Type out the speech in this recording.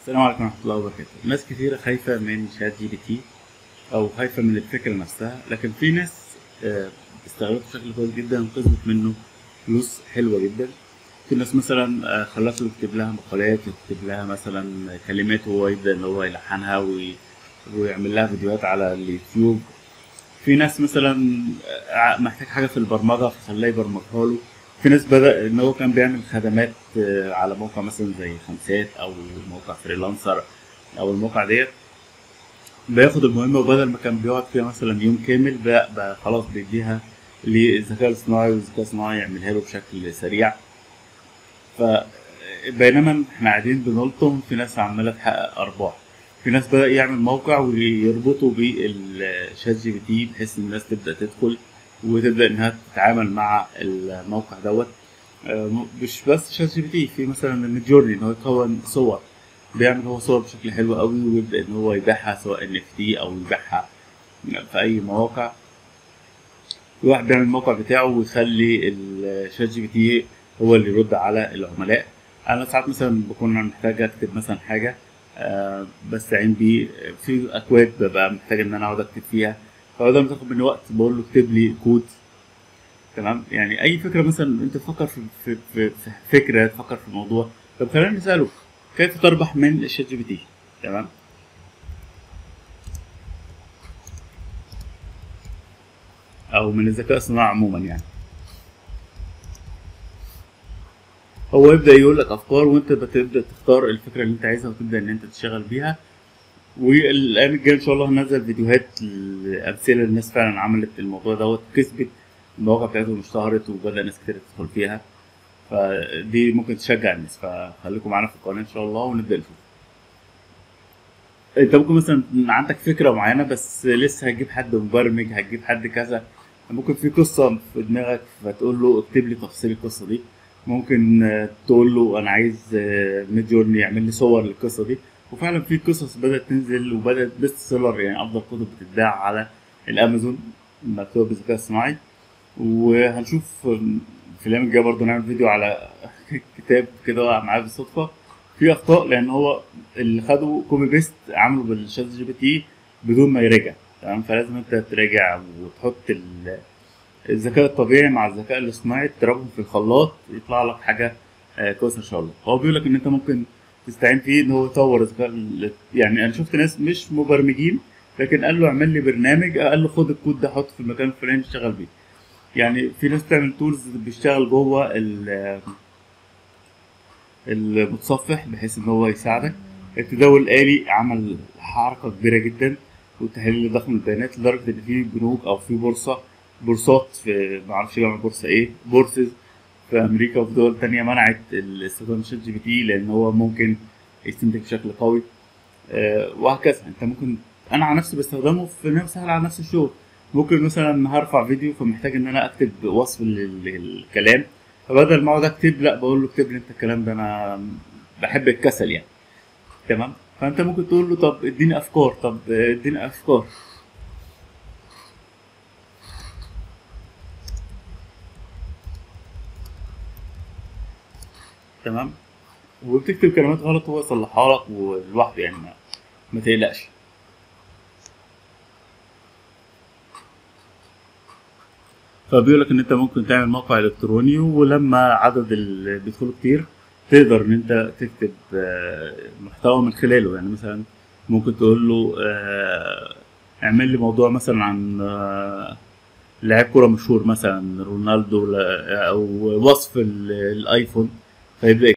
السلام عليكم ورحمة الله وبركاته ناس كثيرة خايفة من شات جي بي تي أو خايفة من الفكرة نفسها لكن في ناس آه، استغلته بشكل كويس جدا وكسبت منه فلوس حلوة جدا في ناس مثلا آه، خلته يكتب لها مقالات يكتب لها مثلا كلمات وهو يبدأ إن هو يلحنها وي... ويعمل لها فيديوهات على اليوتيوب في ناس مثلا آه، محتاج حاجة في البرمجة فخلاه يبرمجها له في ناس بدأ إن هو كان بيعمل خدمات آه، على موقع مثلا زي خمسات أو موقع فريلانسر أو الموقع ديت بياخد المهمة وبدل ما كان بيقعد فيها مثلا يوم كامل بقى, بقى خلاص بيديها للذكاء الاصطناعي والذكاء الاصطناعي يعملها له بشكل سريع ف بينما احنا قاعدين بنلطم في ناس عمالة تحقق أرباح في ناس بدأ يعمل موقع ويربطه بالشات جي بي تي بحيث إن الناس تبدأ تدخل وتبدأ إنها تتعامل مع الموقع دوت آه، مش بس شات جي بي تي في مثلا الميدجورني إن هو يكون صور بيعمل هو صور بشكل حلو قوي ويبدأ إن هو يبيعها سواء ان اف تي أو يبيعها في أي مواقع في واحد بيعمل الموقع بتاعه ويخلي الشات جي بي تي هو اللي يرد على العملاء انا ساعات مثلا بكون محتاج اكتب مثلا حاجه آه، بستعين بيه في اكواد ببقى محتاج ان انا اقعد اكتب فيها فبدل ما تاخد مني وقت بقول له اكتب لي كود تمام يعني اي فكره مثلا انت تفكر في في في, في فكره تفكر في موضوع طب خلينا نساله كيف تربح من الشات جي بي تي تمام او من الذكاء الصناعي عموما يعني هو يبدا يقول لك افكار وانت بتبدا تختار الفكره اللي انت عايزها وتبدا ان انت تشتغل بيها والايام الجايه ان شاء الله هنزل فيديوهات امثله الناس فعلا عملت الموضوع دوت كسبت المواقع بتاعتهم اشتهرت وبدا ناس كتير تدخل فيها فدي ممكن تشجع الناس فخليكم معانا في القناه ان شاء الله ونبدا نشوف انت ممكن مثلا عندك فكره معينه بس لسه هتجيب حد مبرمج هتجيب حد كذا ممكن في قصه في دماغك فتقول له اكتب لي تفاصيل القصه دي ممكن آه، تقول له انا عايز ميد جورني يعمل لي صور للقصه دي وفعلا في قصص بدات تنزل وبدات بيست سيلر يعني افضل كتب بتتباع على الامازون مكتوبه بالذكاء الصناعي وهنشوف في الايام الجايه برضه نعمل فيديو على كتاب كده وقع معايا بالصدفه في اخطاء لان هو اللي خده كوبي بيست عمله بالشات جي بي تي بدون ما يراجع تمام فلازم انت تراجع وتحط ال- الذكاء الطبيعي مع الذكاء الاصطناعي تضربهم في الخلاط يطلع لك حاجه آه، كويسه ان شاء الله هو بيقول لك ان انت ممكن تستعين فيه ان هو يطور الذكاء ال- يعني انا شفت ناس مش مبرمجين لكن قال له اعمل لي برنامج قال له خد الكود ده حطه في المكان الفلاني اشتغل بيه يعني في ناس بتعمل تولز بيشتغل جوه ال- المتصفح بحيث ان هو يساعدك التداول الآلي عمل حركة كبيرة جدا وتحليل ضخم البيانات لدرجة إن في بنوك أو في بورصة بورصات في معرفش جامعة بورصة إيه بورسز في أمريكا وفي دول تانية منعت استخدام شات جي بي تي لأن هو ممكن يستنتج بشكل قوي آه، وهكذا أنت ممكن أنا على نفسي بستخدمه في نفس سهل على نفس الشغل ممكن مثلا هرفع فيديو فمحتاج إن أنا أكتب وصف لل- للكلام فبدل ما أقعد أكتب لا بقول له اكتب لي أنت الكلام ده أنا بحب الكسل يعني تمام فانت ممكن تقول له طب اديني افكار طب اديني افكار تمام وبتكتب كلمات غلط هو يصلحها لك ولوحده يعني ما, ما تقلقش فبيقول لك ان انت ممكن تعمل موقع الكتروني ولما عدد اللي بيدخلوا كتير تقدر ان انت تكتب آه، محتوى من خلاله يعني مثلا ممكن تقول له آه، اعمل لي موضوع مثلا عن آه، لاعب كرة مشهور مثلا رونالدو لا- او وصف ال- الايفون فيبدا